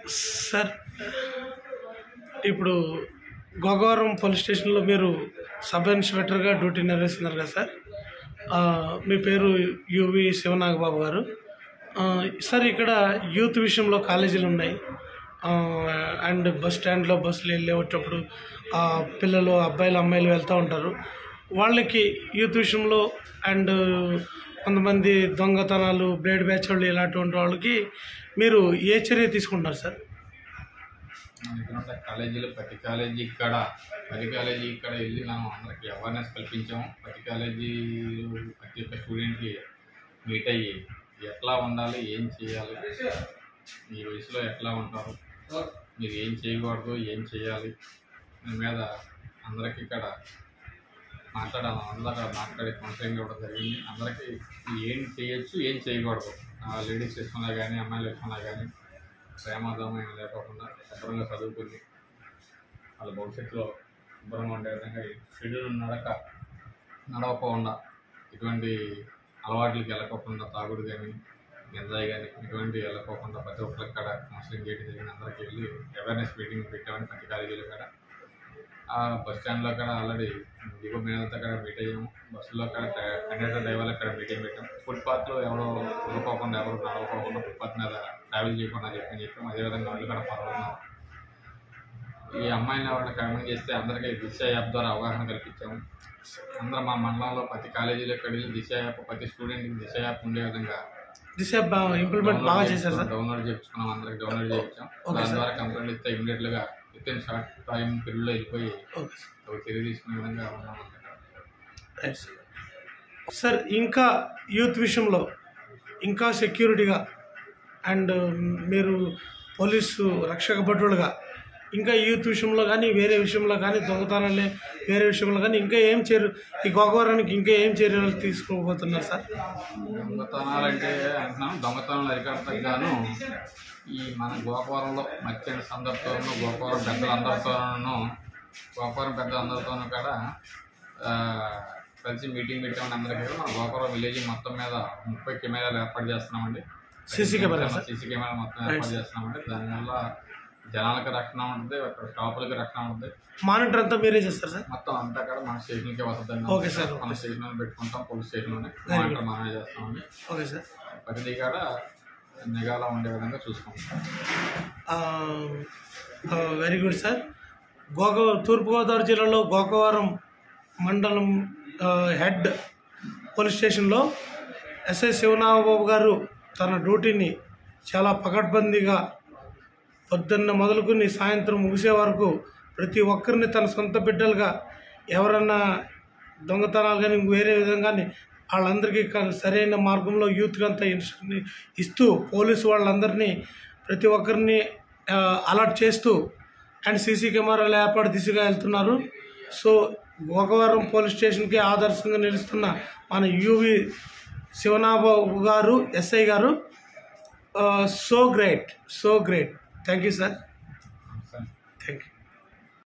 Sir ఇప్పుడు గోగవరం police స్టేషన్లో మీరు సబ్ ఇన్స్పెక్టర్గా డ్యూటీ నిర్వహిస్తున్నారు కదా సార్ ఆ, మీ పేరు యువి శివనాగబాబు గారు ఆ, సార్ ఇక్కడ యూత్ విషయంలో కాలేజీలు ఉన్నాయి ఆ, అండ్ బస్ స్టాండ్లో బస్సులు వెళ్ళే వచ్చేటప్పుడు ఆ, పిల్లలు అబ్బాయిలు అమ్మాయిలు వెళ్తూ ఉంటారు వాళ్ళకి యూత్ విషయంలో అండ్ కొంతమంది దొంగతనాలు బ్లేడ్ బ్యాచ్ వాళ్ళు ఇలాంటి వాళ్ళకి మీరు ఏ చర్య తీసుకుంటారు సార్ ఎందుకంటే కాలేజీలో ప్రతి కాలేజీ ఇక్కడ ప్రతి కాలేజీ ఇక్కడ వెళ్ళి మనం అందరికి అవేర్నెస్ కల్పించాము ప్రతి కాలేజీ ప్రతి ఒక్క స్టూడెంట్కి మీట్ అయ్యి ఎట్లా ఉండాలి ఏం చేయాలి ఈ వయసులో ఎట్లా ఉంటారు మీరు ఏం చేయకూడదు ఏం చేయాలి దాని మీద అందరికీ ఇక్కడ మాట్లాడాలి అందరూ మాట్లాడి కౌన్సిలింగ్ ఇవ్వడం జరిగింది అందరికీ ఏం చేయొచ్చు ఏం చేయకూడదు లేడీస్ విషయంలో కానీ అమ్మాయిల విషయంలో కానీ ప్రేమాదమైన లేకోకుండా శుభ్రంగా చదువుకుని వాళ్ళ భవిష్యత్తులో శుభ్రంగా ఉండే విధంగా షెడ్యూల్ నడక నడవకుండా ఇటువంటి అలవాట్లకి వెళ్ళకోకుండా తాగుడు కానీ గంజాయి కానీ ఇటువంటి వెళ్ళకోకుండా ప్రతి ఒక్కరికి కూడా కౌన్సిలింగ్ చేయడం జరిగింది అందరికీ వెళ్ళి అవేర్నెస్ మీటింగ్ పెట్టామని ప్రతి కాలేజీలో కూడా ఆ బస్ స్టాండ్లో కూడా ఆల్రెడీ దిగు మేనతో కూడా మీట్ అయ్యాము బస్సులో కూడా కండక్టర్ డ్రైవర్లకు కూడా మీటింగ్ పెట్టాం ఫుట్పాత్లో ఎవరో ఊరుకోకుండా ఎవరు నడవకోకుండా ఫుట్పాత్ మీద ట్రావెల్ చేయకుండా చెప్పని చెప్పాం అదేవిధంగా వాళ్ళు కూడా పాల్గొన్నాం ఈ అమ్మాయిని ఎవరైనా కమెంట్ చేస్తే అందరికీ దిశ యాప్ ద్వారా అవగాహన కల్పించాము అందరూ మా మండలంలో ప్రతి కాలేజీలో ఇక్కడ వెళ్ళి దిశ యాప్ ప్రతి స్టూడెంట్కి దిశ యాప్ ఉండే విధంగా దిశ ఇంప్లిమెంట్ బాగా చేశారు సార్ డౌన్లోడ్ చేయించుకున్నాం అందరికి డౌన్లోడ్ చేయించాం ఓకే దాని సార్. ద్వారా కంప్లైంట్ ఇస్తే ఇమీడియట్ గా విత్ ఇన్ షార్ట్ టైం పీరియడ్లో వెళ్ళిపోయి ఓకే సార్. ఒక చర్య తీసుకునే విధంగా ఉన్నాం అన్నమాట. Right sir. సార్ ఇంకా యూత్ విషయంలో ఇంకా సెక్యూరిటీగా అండ్ మీరు పోలీసు రక్షక భటులుగా ఇంకా యూత్ విషయంలో కానీ వేరే విషయంలో కానీ దొంగతనాలే వేరే విషయంలో కానీ ఇంకా ఏం చర్య ఈ గోగవరానికి ఇంకా ఏం చర్యలు తీసుకోబోతున్నారు సార్ దొంగతనాలు అంటే అంటున్నాం దొంగతనాలు అరికడతకు గాను ఈ మన గోకవరంలో మత్స్య సందర్భంలో గోకవరం పెద్దలందరితోనూ గోకవరం పెద్దలందరితోనూ కూడా ఆ, కలిసి మీటింగ్ పెట్టామని అందరికీ కూడా మన గోకవరం విలేజ్ మొత్తం మీద ముప్పై కెమెరాలు ఏర్పాటు చేస్తున్నామండి CC camera sir CC camera మొత్తం ఏర్పాటు చేస్తున్నామండి దానివల్ల జనాలకు రక్షణ ఉంటుంది అక్కడ షాపులకి రక్షణ ఉంటుంది మానిటర్ అంతా మీరే చేస్తారు సార్ మొత్తం అంతా కూడా మన స్టేషన్కే వస్తుందండి ఓకే సార్, మన స్టేషన్ పెట్టుకుంటాం పోలీస్ స్టేషన్లోనే Very good. మానిటర్ మనమే చేస్తామండి ఓకే సార్ ప్రతిదీ కూడా నిఘాలో ఉండే విధంగా చూసుకుంటాం వెరీ గుడ్ సార్ గోక తూర్పుగోదావరి జిల్లాలో గోకవరం మండలం ఆ, హెడ్ పోలీస్ స్టేషన్లో ఎస్ఐ శివనాగబాబు గారు తన డ్యూటీని చాలా పకడ్బందీగా పొద్దున్న మొదలుకొని సాయంత్రం ముగిసే వరకు ప్రతి ఒక్కరిని తన సొంత బిడ్డలుగా ఎవరన్నా దొంగతనాలు కానీ వేరే విధంగా కానీ వాళ్ళందరికీ క- సరైన మార్గంలో యూత్కి అంతా ఇన్స్ట్రక్షన్ ఇస్తూ పోలీసు వాళ్ళందరినీ ప్రతి ఒక్కరిని ఆ, అలర్ట్ చేస్తూ అండ్ సీసీ కెమెరాలు ఏర్పాటు దిశగా వెళ్తున్నారు సో గోకవరం పోలీస్ స్టేషన్కి ఆదర్శంగా నిలుస్తున్న మన యువి శివనాబాబు గారు ఎస్ఐ గారు so great so great thank you sir సరే థ్యాంక్ యూ